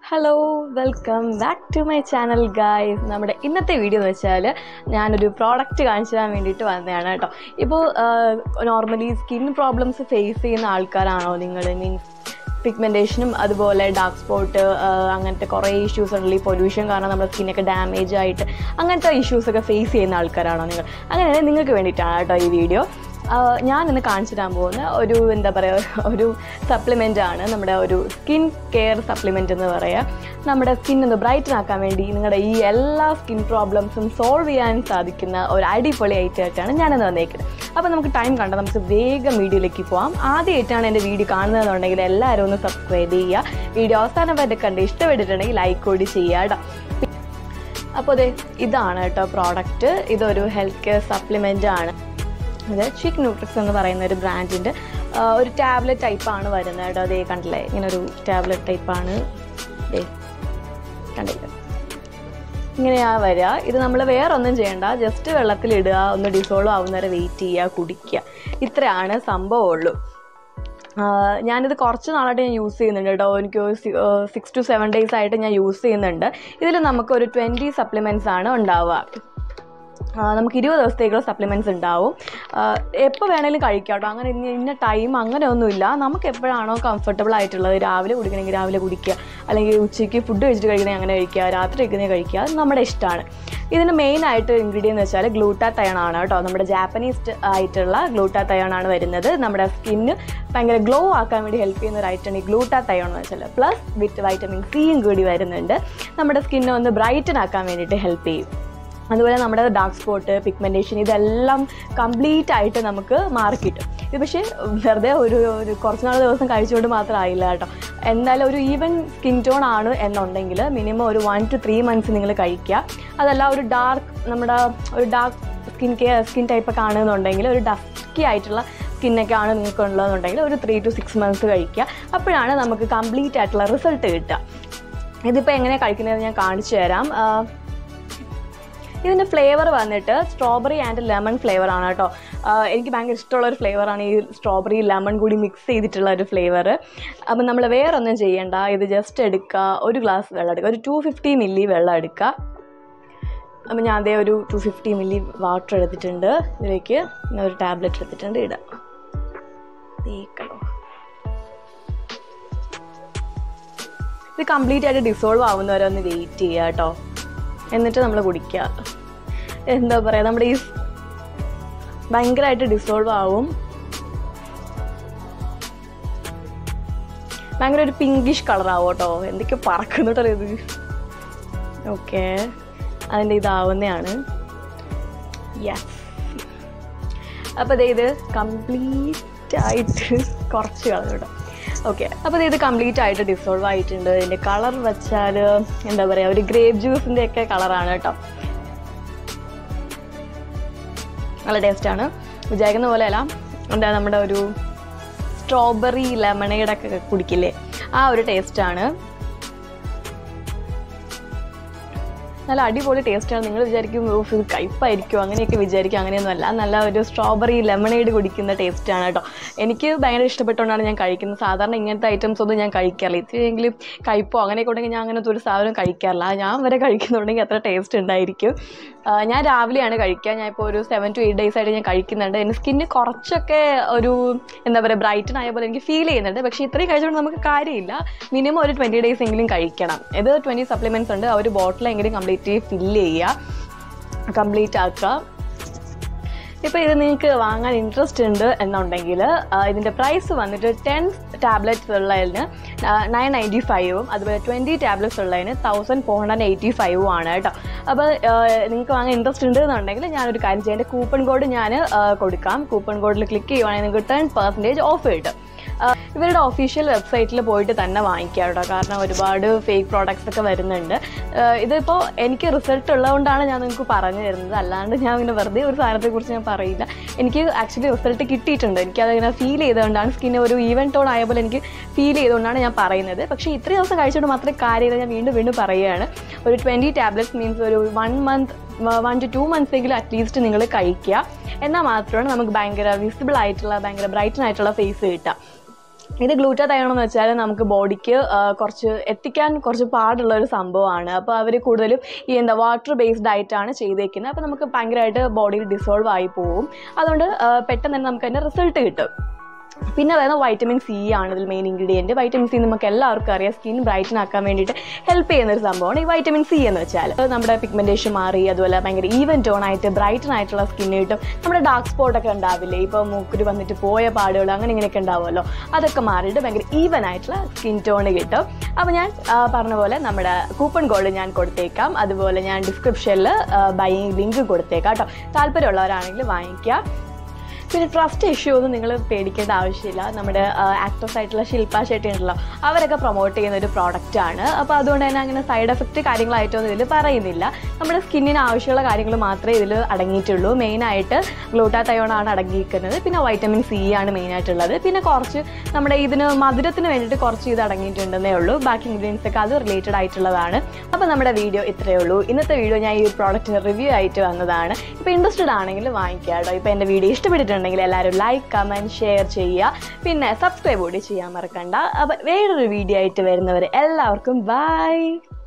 hello welcome back to my channel guys നമ്മുടെ ഇന്നത്തെ video എന്ന് വെച്ചാൽ ഞാനൊരു പ്രോഡക്റ്റ് കാണിച്ചു തരാൻ വേണ്ടിയിട്ട് വന്നതാണ് കേട്ടോ ഇപ്പോൾ നോർമലി സ്കിൻ പ്രോബ്ലംസ് ഫേസ് ചെയ്യുന്ന ആൾക്കാരാണോ നിങ്ങൾ മീൻസ് പിഗ്മെൻറ്റേഷനും അതുപോലെ ഡാർക്ക് സ്പോട്ട് അങ്ങനത്തെ കുറേ ഇഷ്യൂസ് ഉണ്ടല്ലോ ഈ പൊല്യൂഷൻ കാരണം നമ്മുടെ സ്കിന്നൊക്കെ ഡാമേജ് ആയിട്ട് അങ്ങനത്തെ ഇഷ്യൂസൊക്കെ ഫേസ് ചെയ്യുന്ന ആൾക്കാരാണോ നിങ്ങൾ അങ്ങനെയാണെങ്കിൽ നിങ്ങൾക്ക് വേണ്ടിയിട്ടാണ് കേട്ടോ ഈ വീഡിയോ ഞാൻ ഇന്ന് കാണിച്ചു തരാൻ പോകുന്ന ഒരു എന്താ പറയുക ഒരു സപ്ലിമെൻ്റ് ആണ് നമ്മുടെ ഒരു സ്കിൻ കെയർ സപ്ലിമെൻ്റ് എന്ന് പറയുക നമ്മുടെ സ്കിൻ ഒന്ന് ബ്രൈറ്റൻ ആക്കാൻ വേണ്ടി നിങ്ങളുടെ ഈ എല്ലാ സ്കിൻ പ്രോബ്ലംസും സോൾവ് ചെയ്യാൻ സാധിക്കുന്ന ഒരു അടിപൊളി ഐറ്റമായിട്ടാണ് ഞാനിന്ന് വന്നേക്കുന്നത് അപ്പോൾ നമുക്ക് ടൈം കണ്ട നമുക്ക് വേഗം വീഡിയോയിലേക്ക് പോകാം ആദ്യമായിട്ടാണ് എൻ്റെ വീഡിയോ കാണുന്നതെന്നുണ്ടെങ്കിൽ എല്ലാവരും ഒന്ന് സബ്സ്ക്രൈബ് ചെയ്യുക വീഡിയോ അവസാനം വരെ കണ്ട് ഇഷ്ടപ്പെട്ടിട്ടുണ്ടെങ്കിൽ ലൈക്ക് കൂടി ചെയ്യുക കേട്ടോ അപ്പോൾ അതെ ഇതാണ് കേട്ടോ പ്രോഡക്റ്റ് ഇതൊരു ഹെൽത്ത് കെയർ സപ്ലിമെൻ്റ് ആണ് ഇത് ചിക്ക് ന്യൂട്രിക്സ് എന്ന് പറയുന്ന ഒരു ബ്രാൻഡിൻ്റെ ഒരു ടാബ്ലറ്റ് ടൈപ്പാണ് വരുന്നത് കേട്ടോ അതേ കണ്ടില്ലേ ഇങ്ങനെ ഒരു ടാബ്ലറ്റ് ടൈപ്പാണ് ഏ കണ്ടില്ല ഇങ്ങനെയാ വരിക ഇത് നമ്മൾ വേറെ ഒന്നും ചെയ്യണ്ട ജസ്റ്റ് വെള്ളത്തിലിടുക ഒന്ന് ഡിസോൾവ് ആവുന്നവരെ വെയിറ്റ് ചെയ്യുക കുടിക്കുക ഇത്രയാണ് സംഭവമുള്ളൂ ഞാനിത് കുറച്ച് നാളായിട്ട് ഞാൻ യൂസ് ചെയ്യുന്നുണ്ട് കേട്ടോ എനിക്ക് സിക്സ് ടു സെവൻ ഡേയ്സ് ആയിട്ട് ഞാൻ യൂസ് ചെയ്യുന്നുണ്ട് ഇതിൽ നമുക്കൊരു ട്വൻറ്റി സപ്ലിമെൻറ്റ്സ് ആണ് ഉണ്ടാവുക നമുക്ക് ഇരുപത് ദിവസത്തേക്കുള്ള സപ്ലിമെൻറ്റ്സ് ഉണ്ടാവും എപ്പോൾ വേണേലും കഴിക്കാം കേട്ടോ അങ്ങനെ ഇന്ന ഇന്ന ടൈം അങ്ങനെ ഒന്നുമില്ല നമുക്ക് എപ്പോഴാണോ കംഫർട്ടബിൾ ആയിട്ടുള്ളത് രാവിലെ കുടിക്കണമെങ്കിൽ രാവിലെ കുടിക്കുക അല്ലെങ്കിൽ ഉച്ചയ്ക്ക് ഫുഡ് കഴിച്ചിട്ട് കഴിക്കണമെങ്കിൽ അങ്ങനെ കഴിക്കുക രാത്രി കഴിക്കുന്നത് കഴിക്കുക അത് നമ്മുടെ ഇഷ്ടമാണ് ഇതിന് മെയിൻ ആയിട്ട് ഇൻഗ്രീഡിയൻ എന്ന് വെച്ചാൽ ഗ്ലൂട്ടാത്തയൺ ആണ് കേട്ടോ നമ്മുടെ ജാപ്പനീസ് ആയിട്ടുള്ള ഗ്ലൂട്ടാത്തയൺ ആണ് വരുന്നത് നമ്മുടെ സ്കിന്ന് ഭയങ്കര ഗ്ലോ ആക്കാൻ വേണ്ടി ഹെൽപ്പ് ചെയ്യുന്ന ഒരു ഐറ്റം ഈ ഗ്ലൂട്ടാത്തയൺ എന്ന് വെച്ചാൽ പ്ലസ് വിത്ത് വൈറ്റമിൻ സിയും കൂടി വരുന്നുണ്ട് നമ്മുടെ സ്കിന്നെ ഒന്ന് ബ്രൈറ്റൻ ആക്കാൻ വേണ്ടിയിട്ട് ഹെൽപ്പ് ചെയ്യും അതുപോലെ നമ്മുടെ ഡാർക്ക് സ്പോട്ട് പിഗ്മെൻറ്റേഷൻ ഇതെല്ലാം കംപ്ലീറ്റ് ആയിട്ട് നമുക്ക് മാറിക്കിട്ടും ഇത് പക്ഷേ വെറുതെ ഒരു ഒരു കുറച്ച് നാൾ ദിവസം കഴിച്ചുകൊണ്ട് മാത്രം ആയില്ല കേട്ടോ എന്തായാലും ഒരു ഈവൻ സ്കിൻ ടോൺ ആണ് എന്നുണ്ടെങ്കിൽ മിനിമം ഒരു വൺ ടു ത്രീ മന്ത്സ് നിങ്ങൾ കഴിക്കുക അതല്ല ഒരു ഡാർക്ക് നമ്മുടെ ഒരു ഡാർക്ക് സ്കിൻ കെയർ സ്കിൻ ടൈപ്പൊക്കെ ആണെന്നുണ്ടെങ്കിൽ ഒരു ഡസ്ക്കി ആയിട്ടുള്ള സ്കിന്നൊക്കെ ആണ് നിങ്ങൾക്ക് ഉള്ളതെന്നുണ്ടെങ്കിൽ ഒരു ത്രീ ടു സിക്സ് മന്ത്സ് കഴിക്കുക അപ്പോഴാണ് നമുക്ക് കംപ്ലീറ്റ് ആയിട്ടുള്ള റിസൾട്ട് കിട്ടുക ഇതിപ്പോൾ എങ്ങനെയാണ് കഴിക്കുന്നത് ഞാൻ കാണിച്ചു തരാം ഇതിൻ്റെ ഫ്ലേവർ വന്നിട്ട് സ്ട്രോബെറി ആൻഡ് ലെമൺ ഫ്ലേവർ ആണ് കേട്ടോ എനിക്ക് ഭയങ്കര ഇഷ്ടമുള്ള ഒരു ഫ്ലേവറാണ് ഈ സ്ട്രോബെറി ലെമൺ കൂടി മിക്സ് ചെയ്തിട്ടുള്ള ഒരു ഫ്ലേവർ അപ്പം നമ്മൾ വേറെ ഒന്നും ചെയ്യേണ്ട ഇത് ജസ്റ്റ് എടുക്കുക ഒരു ഗ്ലാസ് വെള്ളം എടുക്കുക ഒരു ടു ഫിഫ്റ്റി മില്ലി വെള്ളം എടുക്കുക അപ്പം ഞാൻ അതേ ഒരു ടു ഫിഫ്റ്റി മില്ലി വാട്ടർ എടുത്തിട്ടുണ്ട് ഇതിലേക്ക് ഒരു ടാബ്ലറ്റ് എടുത്തിട്ടുണ്ട് ഇടാം തേക്കണോ ഇത് കംപ്ലീറ്റ് ആയിട്ട് ഡിസോൾവ് ആവുന്നവരെ ഒന്ന് വെയിറ്റ് ചെയ്യുക കേട്ടോ എന്നിട്ട് നമ്മൾ കുടിക്കുക എന്താ പറയുക നമ്മുടെ ഈ ഭയങ്കരമായിട്ട് ഡിസോൾവ് ആവും ഭയങ്കര ഒരു പിങ്കിഷ് കളറാവും കേട്ടോ എന്തൊക്കെ പറക്കുന്നുട്ടോ ഇത് ഓക്കെ അതിൻ്റെ ഇതാവുന്നതാണ് യെസ് അപ്പോൾ അതെ ഇത് കംപ്ലീറ്റ് ആയിട്ട് കുറച്ച് കളർ കേട്ടോ ഓക്കെ അപ്പോൾ ഇത് കംപ്ലീറ്റ് ആയിട്ട് ഡിസോൾവ് ആയിട്ടുണ്ട് ഇതിൻ്റെ കളർ വെച്ചാൽ എന്താ പറയുക ഒരു ഗ്രേപ്പ് ജ്യൂസിൻ്റെ ഒക്കെ കളറാണ് കേട്ടോ നല്ല ടേസ്റ്റാണ് വിചാരിക്കുന്ന പോലെയല്ല എന്താ നമ്മുടെ ഒരു സ്ട്രോബെറി ലെമണേഡൊക്കെ കുടിക്കില്ലേ ആ ഒരു ടേസ്റ്റാണ് നല്ല അടിപൊളി ടേസ്റ്റാണ് നിങ്ങൾ വിചാരിക്കും ഓഫ് ഇത് കയ്പായിരിക്കും അങ്ങനെയൊക്കെ വിചാരിക്കും അങ്ങനെയൊന്നുമല്ല നല്ല ഒരു സ്ട്രോബെറി ലെമണേഡ് കുടിക്കുന്ന ടേസ്റ്റാണ് കേട്ടോ എനിക്ക് ഭയങ്കര ഇഷ്ടപ്പെട്ടുകൊണ്ടാണ് ഞാൻ കഴിക്കുന്നത് സാധാരണ ഇങ്ങനത്തെ ഐറ്റംസ് ഒന്നും ഞാൻ കഴിക്കാറില്ല ഇത്തിരിയെങ്കിലും കയ്പോ അങ്ങനെയൊക്കെ ഉണ്ടെങ്കിൽ ഞാൻ അങ്ങനത്തെ ഒരു സാധനം കഴിക്കാറില്ല ഞാൻ വരെ കഴിക്കുന്നുണ്ടെങ്കിൽ അത്ര ടേസ്റ്റ് ഉണ്ടായിരിക്കും ഞാൻ രാവിലെയാണ് കഴിക്കുക ഞാൻ ഇപ്പോൾ ഒരു സെവൻ ടു എയ്റ്റ് ഡേയ്സ് ആയിട്ട് ഞാൻ കഴിക്കുന്നുണ്ട് എൻ്റെ സ്കിന്ന് കുറച്ചൊക്കെ ഒരു എന്താ പറയുക ബ്രൈറ്റൻ ആയ പോലെ എനിക്ക് ഫീൽ ചെയ്യുന്നുണ്ട് പക്ഷേ ഇത്രയും കഴിച്ചുകൊണ്ട് നമുക്ക് കാര്യമില്ല മിനിമം ഒരു ട്വൻറ്റി ഡേയ്സ് എങ്കിലും കഴിക്കണം ഇത് ട്വൻറ്റി സപ്ലിമെൻറ്റ്സ് ഉണ്ട് ആ ഒരു ബോട്ടിലെങ്കിലും കംപ്ലീറ്റ് ഫില്ല് ചെയ്യുക കംപ്ലീറ്റ് ആക്കുക ഇപ്പോൾ ഇത് നിങ്ങൾക്ക് വാങ്ങാൻ ഇൻട്രസ്റ്റ് ഉണ്ട് എന്നുണ്ടെങ്കിൽ ഇതിൻ്റെ പ്രൈസ് വന്നിട്ട് ടെൻ ടാബ്ലറ്റ്സ് ഉള്ളതിന് നയൻ നയൻറ്റി ഫൈവും അതുപോലെ ട്വൻറ്റി ടാബ്ലറ്റ്സ് ഉള്ളതിന് തൗസൻഡ് ഫോർ ഹൺഡ്രഡ് എയ്റ്റി ഫൈവും ആണ് കേട്ടോ അപ്പോൾ നിങ്ങൾക്ക് വാങ്ങാൻ ഇൻട്രസ്റ്റ് ഉണ്ട് എന്നുണ്ടെങ്കിൽ ഞാനൊരു കാര്യം ചെയ്യാം എൻ്റെ കൂപ്പൺ കോഡ് ഞാൻ കൊടുക്കാം കൂപ്പൺ കോഡിൽ ക്ലിക്ക് ചെയ്യുവാണെങ്കിൽ നിങ്ങൾക്ക് ടെൻ പെർസെൻറ്റേജ് ഓഫ് കിട്ടും ഇവരുടെ ഒഫീഷ്യൽ വെബ്സൈറ്റിൽ പോയിട്ട് തന്നെ വാങ്ങിക്കാം കേട്ടോ കാരണം ഒരുപാട് ഫേക്ക് പ്രോഡക്റ്റ്സ് ഒക്കെ വരുന്നുണ്ട് ഇതിപ്പോൾ എനിക്ക് റിസൾട്ട് ഉള്ളതുകൊണ്ടാണ് ഞാൻ നിങ്ങൾക്ക് പറഞ്ഞു തരുന്നത് അല്ലാണ്ട് ഞാൻ ഇങ്ങനെ വെറുതെ ഒരു സാധനത്തെക്കുറിച്ച് ഞാൻ പറയില്ല എനിക്ക് ആക്ച്വലി റിസൾട്ട് കിട്ടിയിട്ടുണ്ട് എനിക്കതിങ്ങനെ ഫീൽ ചെയ്തുകൊണ്ടാണ് സ്കിന്ന് ഒരു ഈവൻ ടോൺ ആയ പോലെ എനിക്ക് ഫീൽ ചെയ്തുകൊണ്ടാണ് ഞാൻ പറയുന്നത് പക്ഷേ ഇത്രയും ദിവസം കഴിച്ചുകൊണ്ട് മാത്രമേ കാര്യമില്ല ഞാൻ വീണ്ടും വീണ്ടും പറയുകയാണ് ഒരു ട്വൻറ്റി ടാബ്ലറ്റ്സ് മീൻസ് ഒരു one month one two two months എങ്കിലും അറ്റ്ലീസ്റ്റ് നിങ്ങൾ കഴിക്കുക എന്നാൽ മാത്രമാണ് നമുക്ക് ഭയങ്കര വിസിബിൾ ആയിട്ടുള്ള ഭയങ്കര ബ്രൈറ്റൻ ആയിട്ടുള്ള ഫേസ് കിട്ടുക ഇത് ഗ്ലൂറ്റാതയോൺ എന്ന് വെച്ചാൽ നമുക്ക് ബോഡിക്ക് കുറച്ച് എത്തിക്കാൻ കുറച്ച് പാടുള്ള ഒരു സംഭവമാണ് അപ്പോൾ അവർ കൂടുതലും ഈ എന്താ വാട്ടർ ബേസ്ഡ് ആയിട്ടാണ് ചെയ്തേക്കുന്നത് അപ്പോൾ നമുക്ക് ഭയങ്കരമായിട്ട് ബോഡിയിൽ ഡിസോൾവ് ആയി പോവും അതുകൊണ്ട് ആ, പെട്ടെന്ന് തന്നെ നമുക്ക് അതിൻ്റെ റിസൾട്ട് കിട്ടും പിന്നെ വരുന്ന വൈറ്റമിൻ സി ആണ് ഇതിൽ മെയിൻ ഇൻഗ്രീഡിയൻറ്റ് വൈറ്റമിൻ സി നമുക്ക് എല്ലാവർക്കും അറിയാം സ്കിൻ ബ്രൈറ്റൻ ആക്കാൻ വേണ്ടിയിട്ട് ഹെൽപ്പ് ചെയ്യുന്ന ഒരു സംഭവമാണ് ഈ വൈറ്റമിൻ സി എന്ന് വെച്ചാൽ അത് നമ്മുടെ പിഗ്മെൻറ്റേഷൻ മാറി അതുപോലെ ഭയങ്കര ഈവൻ ടോൺ ആയിട്ട് ബ്രൈറ്റൻ ആയിട്ടുള്ള സ്കിൻ കിട്ടും നമ്മുടെ ഡാർക്ക് സ്പോട്ട് ഒക്കെ ഉണ്ടാവില്ലേ ഇപ്പോൾ മൂക്കുരു വന്നിട്ട് പോയ പാടുകൾ അങ്ങനെ ഇങ്ങനെയൊക്കെ ഉണ്ടാവുമല്ലോ അതൊക്കെ മാറിയിട്ട് ഭയങ്കര ഈവൻ ആയിട്ടുള്ള സ്കിൻ ടോൺ കിട്ടും അപ്പോൾ ഞാൻ ആ, പറഞ്ഞ പോലെ നമ്മുടെ കൂപ്പൺ കോഡ് ഞാൻ കൊടുത്തേക്കാം അതുപോലെ ഞാൻ ഡിസ്ക്രിപ്ഷനിൽ ബൈയിങ് ലിങ്ക് കൊടുത്തേക്കാം കേട്ടോ താല്പര്യമുള്ളവരാണെങ്കിൽ വാങ്ങിക്കാം പിന്നെ ട്രസ്റ്റ് ഇഷ്യൂ ഒന്നും നിങ്ങൾ പേടിക്കേണ്ട ആവശ്യമില്ല നമ്മുടെ ആക്ട്രസ് ആയിട്ടുള്ള ശില്പ ഷെട്ടി ഉണ്ടല്ലോ അവരൊക്കെ പ്രൊമോട്ട് ചെയ്യുന്ന ഒരു പ്രോഡക്റ്റ് ആണ് അപ്പോൾ അതുകൊണ്ട് തന്നെ അങ്ങനെ സൈഡ് എഫക്റ്റ് കാര്യങ്ങളായിട്ടൊന്നും ഇതിൽ പറയുന്നില്ല നമ്മുടെ സ്കിന്നിന് ആവശ്യമുള്ള കാര്യങ്ങൾ മാത്രമേ ഇതിൽ അടങ്ങിയിട്ടുള്ളൂ മെയിനായിട്ട് ഗ്ലൂട്ടാതയോൺ ആണ് അടങ്ങിയിരിക്കുന്നത് പിന്നെ വൈറ്റമിൻ സി ആണ് മെയിനായിട്ടുള്ളത് പിന്നെ കുറച്ച് നമ്മുടെ ഇതിന് മധുരത്തിന് വേണ്ടിയിട്ട് കുറച്ച് ഇത് അടങ്ങിയിട്ടുണ്ടെന്നേ ഉള്ളൂ ബാക്കി ഇൻഗ്രീഡിയൻസ് ഒക്കെ അത് റിലേറ്റഡ് ആയിട്ടുള്ളതാണ് അപ്പോൾ നമ്മുടെ വീഡിയോ ഇത്രയേ ഉള്ളൂ ഇന്നത്തെ വീഡിയോ ഞാൻ ഈ ഒരു പ്രോഡക്റ്റിന് റിവ്യൂ ആയിട്ട് വന്നതാണ് ഇപ്പോൾ ഇൻട്രസ്റ്റഡ് ആണെങ്കിൽ വാങ്ങിക്കുക കേട്ടോ ഇപ്പോൾ എൻ്റെ വീഡിയോ ഇഷ്ടപ്പെട്ടിട്ടുണ്ടെങ്കിൽ എല്ലാവരും ലൈക്ക് കമൻറ്റ് ഷെയർ ചെയ്യുക പിന്നെ സബ്സ്ക്രൈബ് കൂടി ചെയ്യാൻ മറക്കണ്ട അപ്പോൾ വേറൊരു വീഡിയോ ആയിട്ട് വരുന്നവർ എല്ലാവർക്കും ബൈ